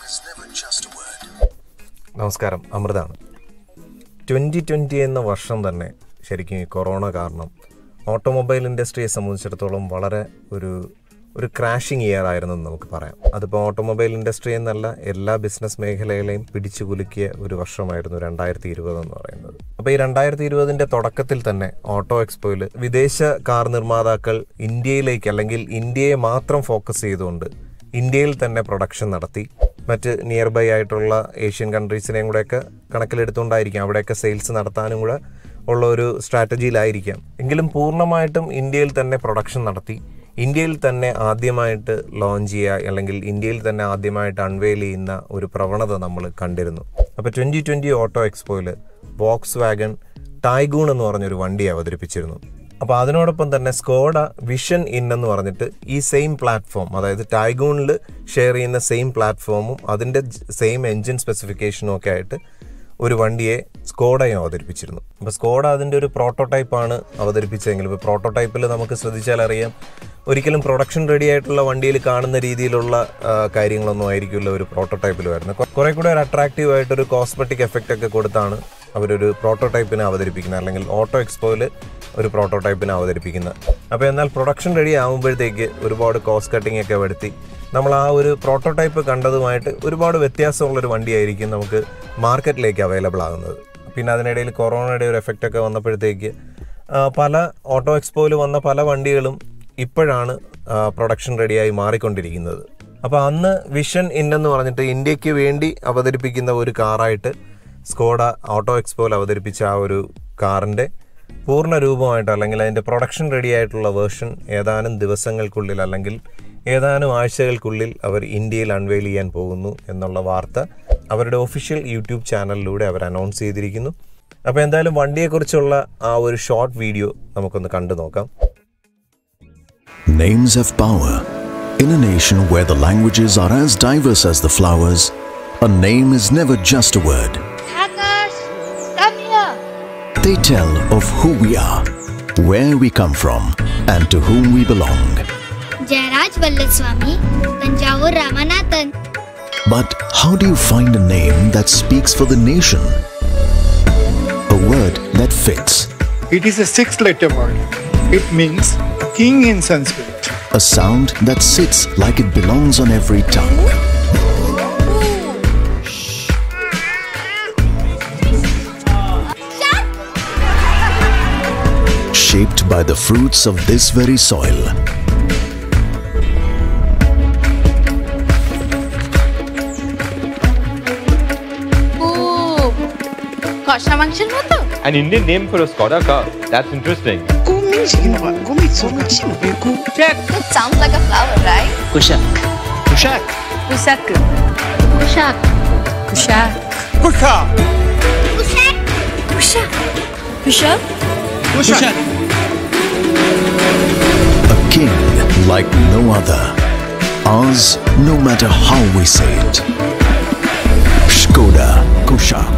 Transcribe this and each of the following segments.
is never just a word. നമസ്കാരം അമൃതാണ് twenty twenty എന്ന വർഷം തന്നെ ശരിക്കും ഈ കൊറോണ കാരണം ഓട്ടോമൊബൈൽ ഇൻഡസ്ട്രിയെ സംബന്ധിച്ചിടത്തോളം വളരെ ഒരു ഒരു ക്രാഷിംഗ് ഇയർ ആയിരുന്നു എന്ന് നമുക്ക് പറയാം അതിപ്പോൾ ഓട്ടോമൊബൈൽ ഇൻഡസ്ട്രി എന്നല്ല എല്ലാ ബിസിനസ് മേഖലകളെയും പിടിച്ചു കുലുക്കിയ ഒരു വർഷമായിരുന്നു രണ്ടായിരത്തി ഇരുപത് എന്ന് പറയുന്നത് അപ്പോൾ ഈ രണ്ടായിരത്തി ഇരുപതിൻ്റെ തുടക്കത്തിൽ തന്നെ ഓട്ടോ എക്സ്പോയിൽ വിദേശ കാർ നിർമ്മാതാക്കൾ ഇന്ത്യയിലേക്ക് അല്ലെങ്കിൽ ഇന്ത്യയെ മാത്രം ഫോക്കസ് ചെയ്തുകൊണ്ട് ഇന്ത്യയിൽ തന്നെ പ്രൊഡക്ഷൻ നടത്തി മറ്റ് നിയർ ബൈ ആയിട്ടുള്ള ഏഷ്യൻ കൺട്രീസിനെയും കൂടെയൊക്കെ കണക്കിലെടുത്തുകൊണ്ടായിരിക്കാം അവിടെയൊക്കെ സെയിൽസ് നടത്താനും കൂടെ ഉള്ള ഒരു സ്ട്രാറ്റജിയിലായിരിക്കാം എങ്കിലും പൂർണ്ണമായിട്ടും ഇന്ത്യയിൽ തന്നെ പ്രൊഡക്ഷൻ നടത്തി ഇന്ത്യയിൽ തന്നെ ആദ്യമായിട്ട് ലോഞ്ച് ചെയ്യുക അല്ലെങ്കിൽ ഇന്ത്യയിൽ തന്നെ ആദ്യമായിട്ട് അൺവെയിൽ ചെയ്യുന്ന ഒരു പ്രവണത നമ്മൾ കണ്ടിരുന്നു അപ്പോൾ ട്വൻ്റി ട്വൻ്റി ഓട്ടോ എക്സ്പോയിൽ വോക്സ് വാഗൺ ടൈഗൂൺ എന്ന് പറഞ്ഞൊരു വണ്ടി അവതരിപ്പിച്ചിരുന്നു അപ്പോൾ അതിനോടൊപ്പം തന്നെ സ്കോഡ വിഷൻ ഇൻ എന്ന് പറഞ്ഞിട്ട് ഈ സെയിം പ്ലാറ്റ്ഫോം അതായത് ടൈഗൂണിൽ ഷെയർ ചെയ്യുന്ന സെയിം പ്ലാറ്റ്ഫോമും അതിൻ്റെ സെയിം എൻജിൻ സ്പെസിഫിക്കേഷനും ഒക്കെ ആയിട്ട് ഒരു വണ്ടിയെ സ്കോഡയും അവതരിപ്പിച്ചിരുന്നു അപ്പോൾ സ്കോഡ അതിൻ്റെ ഒരു പ്രോട്ടോടൈപ്പാണ് അവതരിപ്പിച്ചതെങ്കിലും ഇപ്പോൾ പ്രോട്ടോടൈപ്പിൽ നമുക്ക് ശ്രദ്ധിച്ചാൽ അറിയാം ഒരിക്കലും പ്രൊഡക്ഷൻ റെഡി ആയിട്ടുള്ള വണ്ടിയിൽ കാണുന്ന രീതിയിലുള്ള ആ, കാര്യങ്ങളൊന്നും ആയിരിക്കില്ല ഒരു പ്രോട്ടോടൈപ്പിൽ വരുന്നത് കൊ- കുറെ കൂടെ ഒരു അട്രാക്റ്റീവ് ആയിട്ടൊരു കോസ്മെറ്റിക് എഫക്റ്റ് ഒക്കെ കൊടുത്താണ് അവരൊരു പ്രോട്ടോടൈപ്പിനെ അവതരിപ്പിക്കുന്നത് അല്ലെങ്കിൽ ഓട്ടോ എക്സ്പോയിൽ ഒരു പ്രോട്ടോടൈപ്പിനെ അവതരിപ്പിക്കുന്നത് അപ്പോൾ എന്നാൽ പ്രൊഡക്ഷൻ റെഡി ആകുമ്പോഴത്തേക്ക് ഒരുപാട് കോസ്റ്റ് കട്ടിംഗ് ഒക്കെ വരുത്തി നമ്മൾ ആ ഒരു പ്രോട്ടോടൈപ്പ് കണ്ടതുമായിട്ട് ഒരുപാട് വ്യത്യാസമുള്ളൊരു വണ്ടിയായിരിക്കും നമുക്ക് മാർക്കറ്റിലേക്ക് അവൈലബിൾ ആകുന്നത് പിന്നെ അതിനിടയിൽ കൊറോണയുടെ ഒരു എഫക്റ്റ് ഒക്കെ വന്നപ്പോഴത്തേക്ക് ആ, പല ഓട്ടോ എക്സ്പോയിൽ വന്ന പല വണ്ടികളും ഇപ്പോഴാണ് പ്രൊഡക്ഷൻ റെഡിയായി മാറിക്കൊണ്ടിരിക്കുന്നത് അപ്പോൾ അന്ന് വിഷൻ ഇൻ എന്ന് പറഞ്ഞിട്ട് ഇന്ത്യക്ക് വേണ്ടി അവതരിപ്പിക്കുന്ന ഒരു കാറായിട്ട് സ്കോഡ ഓട്ടോ എക്സ്പോയിൽ അവതരിപ്പിച്ച ആ ഒരു കാറിൻ്റെ പൂർണ്ണ രൂപമായിട്ട് അല്ലെങ്കിൽ അതിൻ്റെ പ്രൊഡക്ഷൻ റെഡി ആയിട്ടുള്ള വേർഷൻ ഏതാനും ദിവസങ്ങൾക്കുള്ളിൽ അല്ലെങ്കിൽ ഏതാനും ആഴ്ചകൾക്കുള്ളിൽ അവർ ഇന്ത്യയിൽ അൺവെയിൽ ചെയ്യാൻ പോകുന്നു എന്നുള്ള വാർത്ത അവരുടെ ഒഫീഷ്യൽ യൂട്യൂബ് ചാനലിലൂടെ അവർ അനൗൺസ് ചെയ്തിരിക്കുന്നു അപ്പോൾ എന്തായാലും വണ്ടിയെക്കുറിച്ചുള്ള ആ ഒരു ഷോർട്ട് വീഡിയോ നമുക്കൊന്ന് കണ്ടു നോക്കാം Names have power. In a nation where the languages are as diverse as the flowers, a name is never just a word. Hackers, come here. They tell of who we are, where we come from, and to whom we belong. Jairaj Vallaswamy, Tanjavur Ramanathan. But how do you find a name that speaks for the nation? A word that fits, It is a six letter word. It means king in Sanskrit. a sound that sits like it belongs on every tongue. Shaped by the fruits of this very soil. Ooh, কষা মাংসের মতো An Indian name for a Skoda car. That's interesting. It sounds like a flower, right? Kushak. Kushak. Kushak. Kushak. Kushak. Kusha. Kushak. Kushak. Kushak. A king like no other. Ours, no matter how we say it. Skoda Kushak.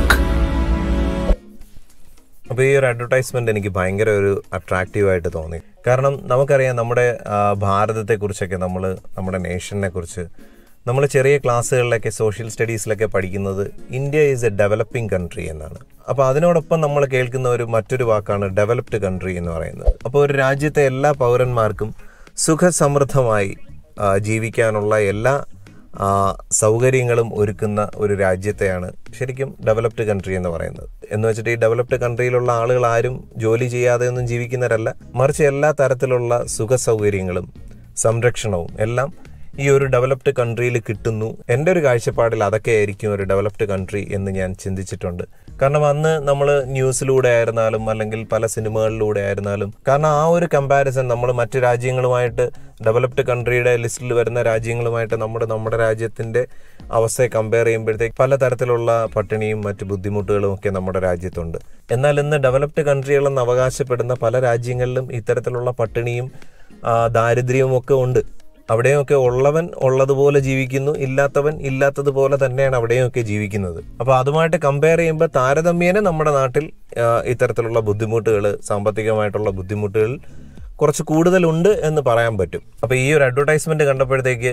അപ്പോൾ ഈ ഒരു advertisement എനിക്ക് ഭയങ്കര ഒരു attractive ആയിട്ട് തോന്നി കാരണം നമുക്കറിയാം നമ്മുടെ ആ, ഭാരതത്തെക്കുറിച്ചൊക്കെ നമ്മൾ നമ്മുടെ നേഷനെ കുറിച്ച് നമ്മൾ ചെറിയ ക്ലാസ്സുകളിലൊക്കെ സോഷ്യൽ സ്റ്റഡീസിലൊക്കെ പഠിക്കുന്നത് India is a developing country എന്നാണ് അപ്പോൾ അതിനോടൊപ്പം നമ്മൾ കേൾക്കുന്ന ഒരു മറ്റൊരു വാക്കാണ് ഡെവലപ്ഡ് കൺട്രി എന്ന് പറയുന്നത് അപ്പോൾ ഒരു രാജ്യത്തെ എല്ലാ പൗരന്മാർക്കും സുഖസമൃദ്ധമായി ആ, ജീവിക്കാനുള്ള എല്ലാ ആ, സൗകര്യങ്ങളും ഒരുക്കുന്ന ഒരു രാജ്യത്തെയാണ് ശരിക്കും ഡെവലപ്ഡ് കൺട്രി എന്ന് പറയുന്നത് എന്ന് വെച്ചിട്ട് ഈ ഡെവലപ്ഡ് കൺട്രിയിലുള്ള ആളുകൾ ആരും ജോലി ചെയ്യാതെ ഒന്നും ജീവിക്കുന്നവരല്ല മറിച്ച് എല്ലാ തരത്തിലുള്ള സുഖ സൗകര്യങ്ങളും സംരക്ഷണവും എല്ലാം ഈ ഒരു ഡെവലപ്ഡ് കൺട്രിയിൽ കിട്ടുന്നു എൻ്റെ ഒരു കാഴ്ചപ്പാടിൽ അതൊക്കെ ആയിരിക്കും ഒരു ഡെവലപ്ഡ് കൺട്രി എന്ന് ഞാൻ ചിന്തിച്ചിട്ടുണ്ട് കാരണം അന്ന് നമ്മൾ ന്യൂസിലൂടെ ആയിരുന്നാലും അല്ലെങ്കിൽ പല സിനിമകളിലൂടെ ആയിരുന്നാലും കാരണം ആ ഒരു കമ്പാരിസൺ നമ്മൾ മറ്റ് രാജ്യങ്ങളുമായിട്ട് ഡെവലപ്ഡ് കൺട്രിയുടെ ലിസ്റ്റിൽ വരുന്ന രാജ്യങ്ങളുമായിട്ട് നമ്മുടെ നമ്മുടെ രാജ്യത്തിൻ്റെ അവസ്ഥയെ കമ്പയർ ചെയ്യുമ്പോഴത്തേക്ക് പല തരത്തിലുള്ള പട്ടിണിയും മറ്റ് ബുദ്ധിമുട്ടുകളും ഒക്കെ നമ്മുടെ രാജ്യത്തുണ്ട് എന്നാൽ ഇന്ന് ഡെവലപ്ഡ് കൺട്രികളെന്ന് അവകാശപ്പെടുന്ന പല രാജ്യങ്ങളിലും ഇത്തരത്തിലുള്ള പട്ടിണിയും ആ, ദാരിദ്ര്യവും ഒക്കെ ഉണ്ട് അവിടെയൊക്കെ ഉള്ളവൻ ഉള്ളതുപോലെ ജീവിക്കുന്നു ഇല്ലാത്തവൻ ഇല്ലാത്തതുപോലെ തന്നെയാണ് അവിടെയൊക്കെ ജീവിക്കുന്നത് അപ്പോൾ അതുമായിട്ട് കമ്പയർ ചെയ്യുമ്പോൾ താരതമ്യേന നമ്മുടെ നാട്ടിൽ ആ, ഇത്തരത്തിലുള്ള ബുദ്ധിമുട്ടുകൾ സാമ്പത്തികമായിട്ടുള്ള ബുദ്ധിമുട്ടുകൾ കുറച്ച് കൂടുതലുണ്ട് എന്ന് പറയാൻ പറ്റും അപ്പോൾ ഈ ഒരു അഡ്വർടൈസ്മെന്റ് കണ്ടപ്പോഴത്തേക്ക്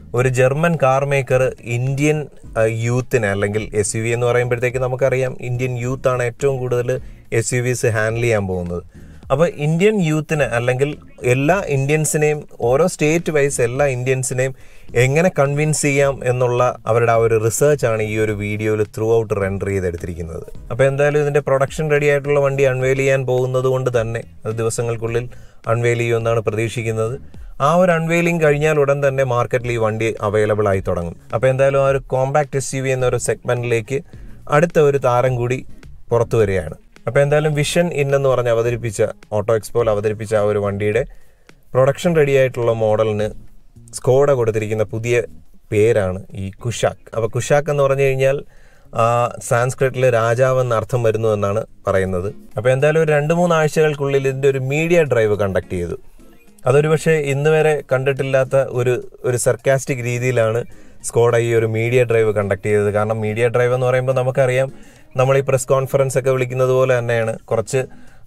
ഒരു ജർമ്മൻ കാർ മേക്കർ ഇന്ത്യൻ ആ, യൂത്തിനെ അല്ലെങ്കിൽ എസ് യു വി എന്ന് പറയുമ്പോഴത്തേക്ക് നമുക്കറിയാം ഇന്ത്യൻ യൂത്ത് ആണ് ഏറ്റവും കൂടുതൽ എസ് യു വിസ് ഹാൻഡിൽ ചെയ്യാൻ പോകുന്നത് അപ്പോൾ ഇന്ത്യൻ യൂത്തിന് അല്ലെങ്കിൽ എല്ലാ ഇന്ത്യൻസിനെയും ഓരോ സ്റ്റേറ്റ് വൈസ് എല്ലാ ഇന്ത്യൻസിനെയും എങ്ങനെ കൺവിൻസ് ചെയ്യാം എന്നുള്ള അവരുടെ ആ ഒരു റിസർച്ചാണ് ഈ ഒരു വീഡിയോയിൽ ത്രൂ ഔട്ട് റെൻഡർ ചെയ്തെടുത്തിരിക്കുന്നത് അപ്പോൾ എന്തായാലും ഇതിൻ്റെ പ്രൊഡക്ഷൻ റെഡി ആയിട്ടുള്ള വണ്ടി അൺവെയിൽ ചെയ്യാൻ പോകുന്നത് കൊണ്ട് തന്നെ അത് ദിവസങ്ങൾക്കുള്ളിൽ അൺവെയിൽ ചെയ്യുമെന്നാണ് പ്രതീക്ഷിക്കുന്നത് ആ ഒരു അൺവെയിലിംഗ് കഴിഞ്ഞാൽ ഉടൻ തന്നെ മാർക്കറ്റിൽ ഈ വണ്ടി അവൈലബിൾ ആയി തുടങ്ങും അപ്പോൾ എന്തായാലും ആ ഒരു കോമ്പാക്ട് എസ് യു വി എന്നൊരു സെഗ്മെന്റിലേക്ക് അടുത്ത ഒരു താരം കൂടി പുറത്തു വരികയാണ് അപ്പോൾ എന്തായാലും വിഷൻ ഇൻ എന്ന് പറഞ്ഞ് അവതരിപ്പിച്ച ഓട്ടോ എക്സ്പോയിൽ അവതരിപ്പിച്ച ആ ഒരു വണ്ടിയുടെ പ്രൊഡക്ഷൻ റെഡി ആയിട്ടുള്ള മോഡലിന് സ്കോഡ കൊടുത്തിരിക്കുന്ന പുതിയ പേരാണ് ഈ കുഷാക്ക് അപ്പോൾ കുഷാക്ക് എന്ന് പറഞ്ഞു കഴിഞ്ഞാൽ സാൻസ്ക്രിറ്റിൽ രാജാവ് എന്ന അർത്ഥം വരുന്നു എന്നാണ് പറയുന്നത് അപ്പോൾ എന്തായാലും ഒരു രണ്ട് മൂന്ന് ആഴ്ചകൾക്കുള്ളിൽ ഇതിൻ്റെ ഒരു മീഡിയ ഡ്രൈവ് കണ്ടക്ട് ചെയ്തു അതൊരു പക്ഷേ ഇന്ന് വരെ കണ്ടിട്ടില്ലാത്ത ഒരു ഒരു സർക്കാസ്റ്റിക് രീതിയിലാണ് സ്കോഡ ഈ ഒരു മീഡിയ ഡ്രൈവ് കണ്ടക്ട് ചെയ്തത് കാരണം മീഡിയ ഡ്രൈവ് എന്ന് പറയുമ്പോൾ നമുക്കറിയാം നമ്മൾ ഈ പ്രസ് കോൺഫറൻസ് ഒക്കെ വിളിക്കുന്നത് പോലെ തന്നെയാണ് കുറച്ച്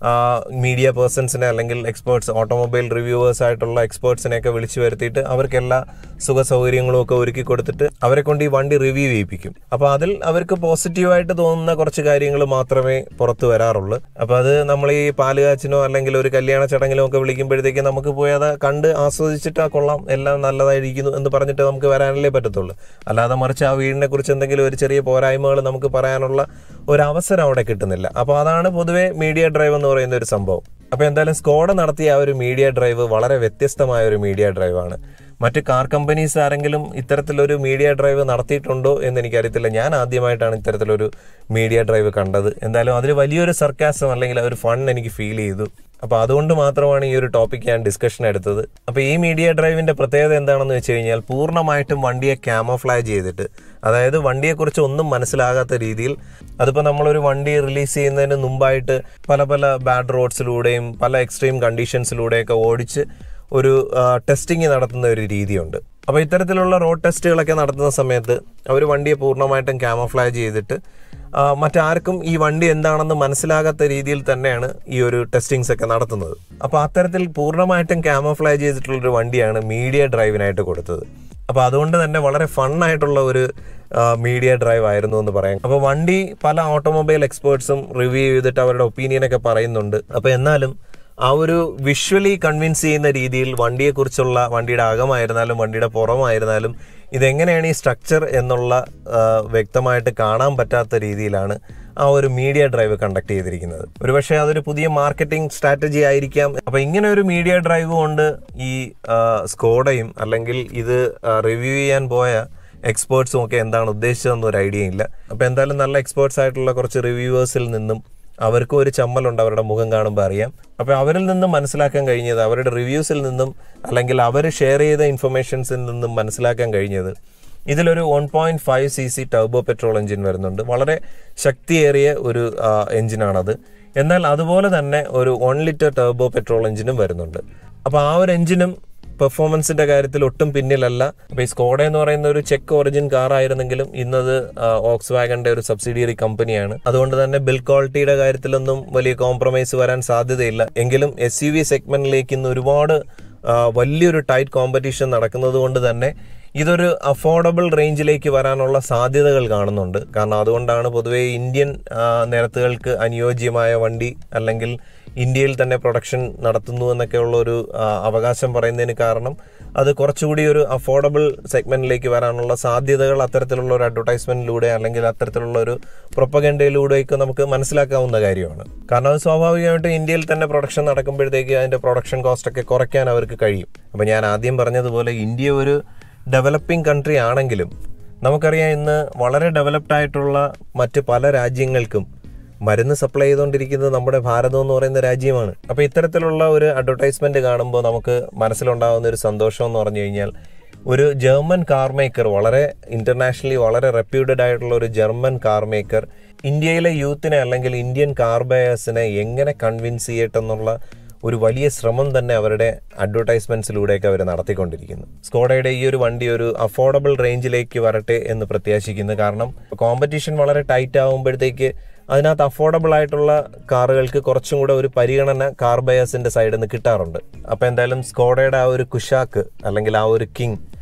മീഡിയ പേഴ്സൺസിനെ അല്ലെങ്കിൽ എക്സ്പേർട്സ് ഓട്ടോമൊബൈൽ റിവ്യൂവേഴ്സ് ആയിട്ടുള്ള എക്സ്പേർട്സിനെയൊക്കെ വിളിച്ചു വരുത്തിയിട്ട് അവർക്ക് എല്ലാ സുഖ സൗകര്യങ്ങളും ഒക്കെ ഒരുക്കി കൊടുത്തിട്ട് അവരെ കൊണ്ട് ഈ വണ്ടി റിവ്യൂ ചെയ്യിപ്പിക്കും അപ്പോൾ അതിൽ അവർക്ക് പോസിറ്റീവായിട്ട് തോന്നുന്ന കുറച്ച് കാര്യങ്ങൾ മാത്രമേ പുറത്തു വരാറുള്ളൂ അപ്പോൾ അത് നമ്മൾ ഈ പാലുകാച്ചിനോ അല്ലെങ്കിൽ ഒരു കല്യാണ ചടങ്ങിലോ ഒക്കെ വിളിക്കുമ്പോഴത്തേക്ക് നമുക്ക് പോയി അത് കണ്ട് ആസ്വദിച്ചിട്ട് ആ കൊള്ളാം എല്ലാം നല്ലതായിരിക്കുന്നു എന്ന് പറഞ്ഞിട്ട് നമുക്ക് വരാനല്ലേ പറ്റത്തുള്ളൂ അല്ലാതെ മറിച്ച് ആ വീടിനെ കുറിച്ച് എന്തെങ്കിലും ഒരു ചെറിയ പോരായ്മകൾ നമുക്ക് പറയാനുള്ള ഒരു അവസരം അവിടെ കിട്ടുന്നില്ല അപ്പോൾ അതാണ് പൊതുവേ മീഡിയ ഡ്രൈവ് എന്ന് പറയുന്ന ഒരു സംഭവം അപ്പോൾ എന്തായാലും സ്കോഡ നടത്തിയ ആ ഒരു മീഡിയ ഡ്രൈവ് വളരെ വ്യത്യസ്തമായ ഒരു മീഡിയ ഡ്രൈവാണ് മറ്റ് കാർ കമ്പനീസ് ആരെങ്കിലും ഇത്തരത്തിലൊരു മീഡിയ ഡ്രൈവ് നടത്തിയിട്ടുണ്ടോ എന്ന് എനിക്കറിയത്തില്ല ഞാൻ ആദ്യമായിട്ടാണ് ഇത്തരത്തിലൊരു മീഡിയ ഡ്രൈവ് കണ്ടത് എന്തായാലും അതിൽ വലിയൊരു സർക്കാസം അല്ലെങ്കിൽ ആ ഒരു ഫൺ എനിക്ക് ഫീൽ ചെയ്തു അപ്പോൾ അതുകൊണ്ട് മാത്രമാണ് ഈ ഒരു ടോപ്പിക് ഞാൻ ഡിസ്കഷൻ എടുത്തത് അപ്പോൾ ഈ മീഡിയ ഡ്രൈവിന്റെ പ്രത്യേകത എന്താണെന്ന് വെച്ച് കഴിഞ്ഞാൽ പൂർണ്ണമായിട്ടും വണ്ടിയെ ക്യാമോഫ്ലാജ് ചെയ്തിട്ട് അതായത് വണ്ടിയെക്കുറിച്ച് ഒന്നും മനസ്സിലാകാത്ത രീതിയിൽ അതിപ്പോൾ നമ്മളൊരു വണ്ടി റിലീസ് ചെയ്യുന്നതിന് മുമ്പായിട്ട് പല പല ബാഡ് റോഡ്സിലൂടെയും പല എക്സ്ട്രീം കണ്ടീഷൻസിലൂടെയൊക്കെ ഓടിച്ച് ഒരു ടെസ്റ്റിംഗ് നടത്തുന്ന ഒരു രീതിയുണ്ട് അപ്പോൾ ഇത്തരത്തിലുള്ള റോഡ് ടെസ്റ്റുകളൊക്കെ നടത്തുന്ന സമയത്ത് അവർ വണ്ടിയെ പൂർണ്ണമായിട്ടും ക്യാമോഫ്ലാജ് ചെയ്തിട്ട് ആ, മറ്റാർക്കും ഈ വണ്ടി എന്താണെന്ന് മനസ്സിലാകാത്ത രീതിയിൽ തന്നെയാണ് ഈ ഒരു ടെസ്റ്റിങ്സ് ഒക്കെ നടത്തുന്നത് അപ്പോൾ അത്തരത്തിൽ പൂർണ്ണമായിട്ടും ക്യാമോഫ്ലാജ് ചെയ്തിട്ടുള്ളൊരു വണ്ടിയാണ് മീഡിയ ഡ്രൈവിനായിട്ട് കൊടുത്തത് അപ്പോൾ അതുകൊണ്ട് തന്നെ വളരെ ഫണ്ണായിട്ടുള്ള ഒരു മീഡിയ ഡ്രൈവ് ആയിരുന്നു എന്ന് പറയാം അപ്പോൾ വണ്ടി പല ഓട്ടോമൊബൈൽ എക്സ്പേർട്സും റിവ്യൂ ചെയ്തിട്ട് അവരുടെ ഒപ്പീനിയനൊക്കെ പറയുന്നുണ്ട് അപ്പോൾ എന്നാലും ആ ഒരു വിഷ്വലി കൺവിൻസ് ചെയ്യുന്ന രീതിയിൽ വണ്ടിയെക്കുറിച്ചുള്ള വണ്ടിയുടെ അകമായിരുന്നാലും വണ്ടിയുടെ പുറമായിരുന്നാലും ഇതെങ്ങനെയാണ് ഈ സ്ട്രക്ചർ എന്നുള്ള ആ, വ്യക്തമായിട്ട് കാണാൻ പറ്റാത്ത രീതിയിലാണ് ആ ഒരു മീഡിയ ഡ്രൈവ് കണ്ടക്ട് ചെയ്തിരിക്കുന്നത് ഒരുപക്ഷെ അതൊരു പുതിയ മാർക്കറ്റിംഗ് സ്ട്രാറ്റജി ആയിരിക്കാം അപ്പൊ ഇങ്ങനെ ഒരു മീഡിയ ഡ്രൈവ് കൊണ്ട് ഈ ആ, സ്കോഡയും അല്ലെങ്കിൽ ഇത് റിവ്യൂ ചെയ്യാൻ പോയ എക്സ്പേർട്സും ഒക്കെ എന്താണ് ഉദ്ദേശിച്ചതെന്ന് ഒരു ഐഡിയ ഇല്ല അപ്പൊ എന്തായാലും നല്ല എക്സ്പേർട്സ് ആയിട്ടുള്ള കുറച്ച് റിവ്യൂവേഴ്സിൽ നിന്നും അവർക്കും ഒരു ചമ്മലുണ്ട് അവരുടെ മുഖം കാണുമ്പോൾ അറിയാം അപ്പോൾ അവരിൽ നിന്നും മനസ്സിലാക്കാൻ കഴിഞ്ഞത് അവരുടെ റിവ്യൂസിൽ നിന്നും അല്ലെങ്കിൽ അവർ ഷെയർ ചെയ്ത ഇൻഫർമേഷൻസിൽ നിന്നും മനസ്സിലാക്കാൻ കഴിഞ്ഞത് ഇതിലൊരു one point five C C turbo petrol engine വരുന്നുണ്ട് വളരെ ശക്തിയേറിയ ഒരു ആ, എഞ്ചിനാണത് എന്നാൽ അതുപോലെ തന്നെ ഒരു വൺ ലിറ്റർ ടർബോ പെട്രോൾ എഞ്ചിനും വരുന്നുണ്ട് അപ്പോൾ ആ ഒരു എഞ്ചിനും പെർഫോമൻസിന്റെ കാര്യത്തിൽ ഒട്ടും പിന്നിലല്ല അപ്പോൾ ഈ സ്കോഡ എന്ന് പറയുന്ന ഒരു ചെക്ക് ഒറിജിൻ കാർ ആയിരുന്നെങ്കിലും ഇന്നത് ഓക്സ് വാഗന്റെ ഒരു സബ്സിഡിയറി കമ്പനിയാണ് അതുകൊണ്ട് തന്നെ ബിൽ ക്വാളിറ്റിയുടെ കാര്യത്തിലൊന്നും വലിയ കോംപ്രമൈസ് വരാൻ സാധ്യതയില്ല എങ്കിലും എസ് യു വി സെഗ്മെന്റിലേക്ക് ഇന്ന് ഒരുപാട് ആ, വലിയൊരു ടൈറ്റ് കോമ്പറ്റീഷൻ നടക്കുന്നത് കൊണ്ട് തന്നെ ഇതൊരു അഫോർഡബിൾ റേഞ്ചിലേക്ക് വരാനുള്ള സാധ്യതകൾ കാണുന്നുണ്ട് കാരണം അതുകൊണ്ടാണ് പൊതുവേ ഇന്ത്യൻ ആ, നിരത്തുകൾക്ക് അനുയോജ്യമായ വണ്ടി അല്ലെങ്കിൽ ഇന്ത്യയിൽ തന്നെ പ്രൊഡക്ഷൻ നടത്തുന്നു എന്നൊക്കെയുള്ള ഒരു ആ, അവകാശം പറയുന്നതിന് കാരണം അത് കുറച്ചുകൂടി ഒരു അഫോർഡബിൾ സെഗ്മെന്റിലേക്ക് വരാനുള്ള സാധ്യതകൾ അത്തരത്തിലുള്ള ഒരു അഡ്വർടൈസ്മെന്റിലൂടെ അല്ലെങ്കിൽ അത്തരത്തിലുള്ള ഒരു പ്രൊപ്പഗൻഡയിലൂടെയൊക്കെ നമുക്ക് മനസ്സിലാക്കാവുന്ന കാര്യമാണ് കാരണം അത് സ്വാഭാവികമായിട്ടും ഇന്ത്യയിൽ തന്നെ പ്രൊഡക്ഷൻ നടക്കുമ്പോഴത്തേക്ക് അതിന്റെ പ്രൊഡക്ഷൻ കോസ്റ്റ് ഒക്കെ കുറയ്ക്കാൻ അവർക്ക് കഴിയും അപ്പോൾ ഞാൻ ആദ്യം പറഞ്ഞതുപോലെ ഇന്ത്യ ഒരു ഡെവലപ്പിംഗ് കൺട്രി ആണെങ്കിലും നമുക്കറിയാം ഇന്ന് വളരെ ഡെവലപ്ഡ് ആയിട്ടുള്ള മറ്റ് പല രാജ്യങ്ങൾക്കും മരുന്ന് സപ്ലൈ ചെയ്തുകൊണ്ടിരിക്കുന്നത് നമ്മുടെ ഭാരതം എന്ന് പറയുന്ന രാജ്യമാണ് അപ്പോൾ ഇത്തരത്തിലുള്ള ഒരു അഡ്വർടൈസ്മെന്റ് കാണുമ്പോൾ നമുക്ക് മനസ്സിലുണ്ടാകുന്ന ഒരു സന്തോഷം എന്ന് പറഞ്ഞു കഴിഞ്ഞാൽ ഒരു ജർമ്മൻ കാർ മേക്കർ വളരെ ഇന്റർനാഷണലി വളരെ റെപ്യൂട്ടഡ് ആയിട്ടുള്ള ഒരു ജർമ്മൻ കാർ മേക്കർ ഇന്ത്യയിലെ യൂത്തിനെ അല്ലെങ്കിൽ ഇന്ത്യൻ കാർ ബയേഴ്സിനെ എങ്ങനെ കൺവിൻസ് ചെയ്യട്ടെന്നുള്ള ഒരു വലിയ ശ്രമം തന്നെ അവരുടെ അഡ്വർടൈസ്മെന്റ്സിലൂടെയൊക്കെ അവർ നടത്തിക്കൊണ്ടിരിക്കുന്നു സ്കോഡയുടെ ഈ ഒരു വണ്ടി ഒരു അഫോർഡബിൾ റേഞ്ചിലേക്ക് വരട്ടെ എന്ന് പ്രത്യാശിക്കുന്നു കാരണം കോമ്പറ്റീഷൻ വളരെ ടൈറ്റ് ആകുമ്പോഴത്തേക്ക് അതിനകത്ത് അഫോർഡബിൾ ആയിട്ടുള്ള കാറുകൾക്ക് കുറച്ചും കൂടെ ഒരു പരിഗണന കാർ ബയേഴ്സിന്റെ സൈഡിൽ നിന്ന് കിട്ടാറുണ്ട് അപ്പോൾ എന്തായാലും സ്കോഡയുടെ ആ ഒരു കുഷാക്ക് അല്ലെങ്കിൽ ആ ഒരു കിങ്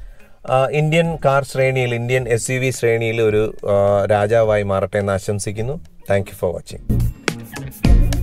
ആ, ഇന്ത്യൻ കാർ ശ്രേണിയിൽ ഇന്ത്യൻ എസ് യു വി ശ്രേണിയിൽ ഒരു ആ, രാജാവായി മാറട്ടെ എന്ന് ആശംസിക്കുന്നു താങ്ക് യു ഫോർ വാച്ചിങ്